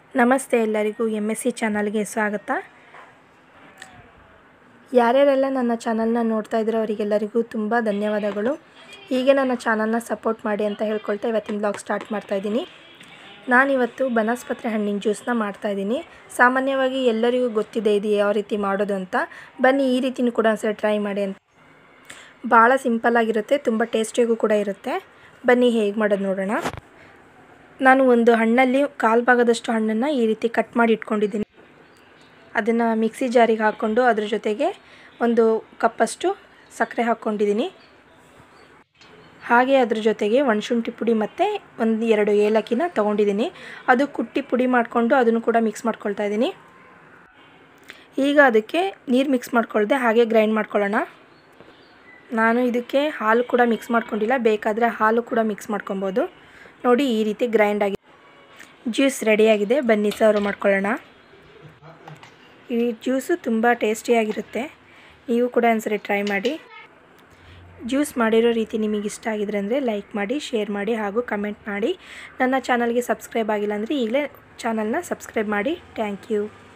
ನಮಸ್ತೆ ಎಲ್ಲರಿಗೂ M S C ಚಾನಲ್ಗೆ ಸ್ವಾಗತ ಯಾರ್ಯಾರೆಲ್ಲ ನನ್ನ ಚಾನಲ್ನ ನೋಡ್ತಾ ಇದ್ದೀರೋ ಅವರಿಗೆಲ್ಲರಿಗೂ ತುಂಬ ಧನ್ಯವಾದಗಳು ಹೀಗೆ ನನ್ನ ಚಾನಲ್ನ ಸಪೋರ್ಟ್ ಮಾಡಿ ಅಂತ ಹೇಳ್ಕೊಳ್ತಾ ಇವತ್ತಿನ ಬ್ಲಾಗ್ ಸ್ಟಾರ್ಟ್ ಮಾಡ್ತಾಯಿದ್ದೀನಿ ನಾನಿವತ್ತು ಬನಸ್ಪತ್ರೆ ಹಣ್ಣಿನ ಜ್ಯೂಸನ್ನ ಮಾಡ್ತಾಯಿದ್ದೀನಿ ಸಾಮಾನ್ಯವಾಗಿ ಎಲ್ಲರಿಗೂ ಗೊತ್ತಿದೆ ಇದು ಯಾವ ರೀತಿ ಮಾಡೋದು ಅಂತ ಬನ್ನಿ ಈ ರೀತಿನೂ ಕೂಡ ಒಂದ್ಸಲ ಟ್ರೈ ಮಾಡಿ ಅಂತ ಭಾಳ ಸಿಂಪಲ್ಲಾಗಿರುತ್ತೆ ತುಂಬ ಟೇಸ್ಟಿಯಾಗೂ ಕೂಡ ಇರುತ್ತೆ ಬನ್ನಿ ಹೇಗೆ ಮಾಡೋದು ನೋಡೋಣ ನಾನು ಒಂದು ಹಣ್ಣಲ್ಲಿ ಕಾಲು ಭಾಗದಷ್ಟು ಹಣ್ಣನ್ನು ಈ ರೀತಿ ಕಟ್ ಮಾಡಿ ಇಟ್ಕೊಂಡಿದ್ದೀನಿ ಅದನ್ನು ಮಿಕ್ಸಿ ಜಾರಿಗೆ ಹಾಕ್ಕೊಂಡು ಅದ್ರ ಜೊತೆಗೆ ಒಂದು ಕಪ್ಪಷ್ಟು ಸಕ್ಕರೆ ಹಾಕ್ಕೊಂಡಿದ್ದೀನಿ ಹಾಗೆ ಅದ್ರ ಜೊತೆಗೆ ಒಣಶುಂಠಿ ಪುಡಿ ಮತ್ತು ಒಂದು ಎರಡು ಏಲಕ್ಕಿನ ತೊಗೊಂಡಿದ್ದೀನಿ ಅದು ಕುಟ್ಟಿ ಪುಡಿ ಮಾಡಿಕೊಂಡು ಅದನ್ನು ಕೂಡ ಮಿಕ್ಸ್ ಮಾಡ್ಕೊಳ್ತಾ ಇದ್ದೀನಿ ಈಗ ಅದಕ್ಕೆ ನೀರು ಮಿಕ್ಸ್ ಮಾಡ್ಕೊಳ್ದೆ ಹಾಗೆ ಗ್ರೈಂಡ್ ಮಾಡ್ಕೊಳ್ಳೋಣ ನಾನು ಇದಕ್ಕೆ ಹಾಲು ಕೂಡ ಮಿಕ್ಸ್ ಮಾಡ್ಕೊಂಡಿಲ್ಲ ಬೇಕಾದರೆ ಹಾಲು ಕೂಡ ಮಿಕ್ಸ್ ಮಾಡ್ಕೊಬೋದು ನೋಡಿ ಈ ರೀತಿ ಗ್ರೈಂಡ್ ಆಗಿ ಜ್ಯೂಸ್ ರೆಡಿಯಾಗಿದೆ ಬನ್ನಿ ಸರ್ವ್ ಮಾಡ್ಕೊಳ್ಳೋಣ ಈ ಜ್ಯೂಸು ತುಂಬ ಟೇಸ್ಟಿಯಾಗಿರುತ್ತೆ ನೀವು ಕೂಡ ಒಂದ್ಸರಿ ಟ್ರೈ ಮಾಡಿ ಜ್ಯೂಸ್ ಮಾಡಿರೋ ರೀತಿ ನಿಮಗೆ ಇಷ್ಟ ಆಗಿದ್ರೆ ಅಂದರೆ ಲೈಕ್ ಮಾಡಿ ಶೇರ್ ಮಾಡಿ ಹಾಗೂ ಕಮೆಂಟ್ ಮಾಡಿ ನನ್ನ ಚಾನಲ್ಗೆ ಸಬ್ಸ್ಕ್ರೈಬ್ ಆಗಿಲ್ಲ ಅಂದರೆ ಈಗಲೇ ಚಾನಲ್ನ ಸಬ್ಸ್ಕ್ರೈಬ್ ಮಾಡಿ ಥ್ಯಾಂಕ್ ಯು